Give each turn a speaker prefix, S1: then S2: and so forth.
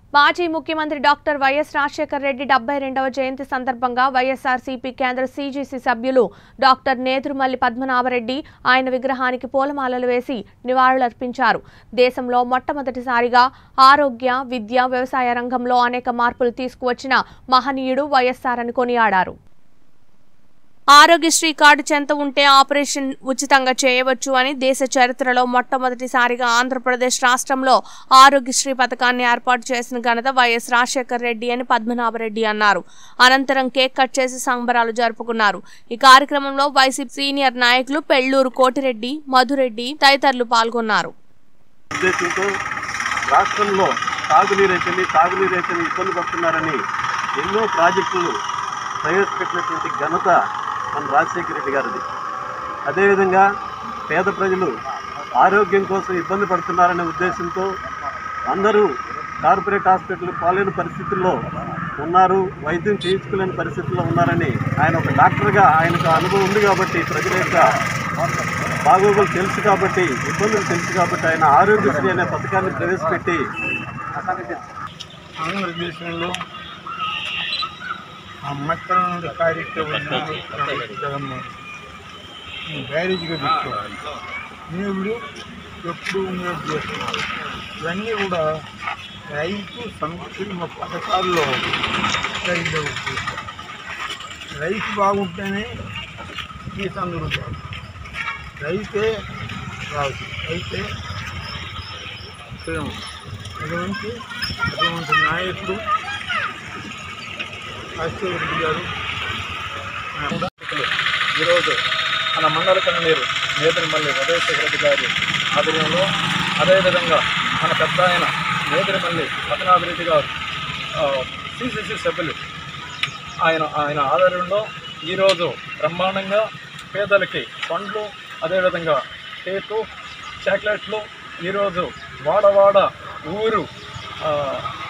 S1: మాజీ ముఖ్యమంత్రి doctor YS Rajasekhar Reddy డెబ్బై రెండవ జయంతి సందర్భంగా వైఎస్ఆర్సీపీ కేంద్ర సీజీసీ సభ్యులు డాక్టర్ నేదురుమల్లి పద్మనాభరెడ్డి ఆయన విగ్రహానికి పూలమాలలు వేసి నివాళులర్పించారు దేశంలో మొట్టమొదటిసారిగా ఆరోగ్య విద్య వ్యవసాయ రంగంలో అనేక మార్పులు తీసుకువచ్చిన మహనీయుడు వైఎస్ఆర్ అని కొనియాడారు ఆరోగ్యశ్రీ కార్డు చెంత ఉంటే ఆపరేషన్ ఉచితంగా చేయవచ్చు అని దేశ చరిత్రలో మొట్టమొదటిసారిగా ఆంధ్రప్రదేశ్ రాష్ట్రంలో ఆరోగ్యశ్రీ పథకాన్ని ఏర్పాటు చేసిన ఘనత వైఎస్ రాజశేఖర్ రెడ్డి అని పద్మనాభరెడ్డి అన్నారు అనంతరం కేక్ కట్ చేసి సంబరాలు జరుపుకున్నారు ఈ కార్యక్రమంలో వైసీపీ సీనియర్ నాయకులు పెళ్లూరు కోటిరెడ్డి మధురెడ్డి తదితరులు పాల్గొన్నారు
S2: ఉద్దేశంతో రాష్ట్రంలో తాగునీరు అయితేనే తాగునీరు అయితేనే ఇబ్బంది పడుతున్నారని ఎన్నో ప్రాజెక్టులు ప్రవేశపెట్టినటువంటి ఘనత మన రాజశేఖర రెడ్డి గారిది అదేవిధంగా పేద ప్రజలు ఆరోగ్యం కోసం ఇబ్బంది పడుతున్నారనే ఉద్దేశంతో అందరూ కార్పొరేట్ హాస్పిటల్ పాలేని పరిస్థితుల్లో ఉన్నారు వైద్యం చేయించుకోలేని పరిస్థితుల్లో ఉన్నారని ఆయన ఒక డాక్టర్గా ఆయనకు అనుభవం ఉంది కాబట్టి ప్రజల యొక్క బాగోగులు తెలుసు కాబట్టి ఇబ్బందులు తెలుసు కాబట్టి ఆయన ఆరోగ్యశ్రీ అనే పథకాన్ని ప్రవేశపెట్టి
S3: ఆంధ్రదేశంలో అమ్మకరణ కార్యక్రమం జగన్మోహన్ బ్యారేజ్గా పెట్టుకోవాలి దేవుడు ఎప్పుడు ఉండేది చేస్తున్నారు ఇవన్నీ కూడా రైతు సంక్షేమ పథకాల్లో రైతు అవుతుంది. రైతు బాగుంటేనే ఈ సందర్భం రైతే రాదు రైతే ప్రేమ అటువంటి అటువంటి నాయకుడు రాజశేఖర గారు
S2: ఈరోజు మన మండల కన్నీరు నేదురుమల్లి ఉదయశేఖర రెడ్డి గారి ఆధ్వర్యంలో అదేవిధంగా మన పెద్ద ఆయన నేదురుమల్లి పద్మనాభ రెడ్డి గారు సిసిసి సభ్యులు ఆయన ఆయన ఆధ్వర్యంలో ఈరోజు బ్రహ్మాండంగా పేదలకి పండ్లు అదేవిధంగా కేకు చాక్లెట్లు ఈరోజు వాడవాడ ఊరు ఆ,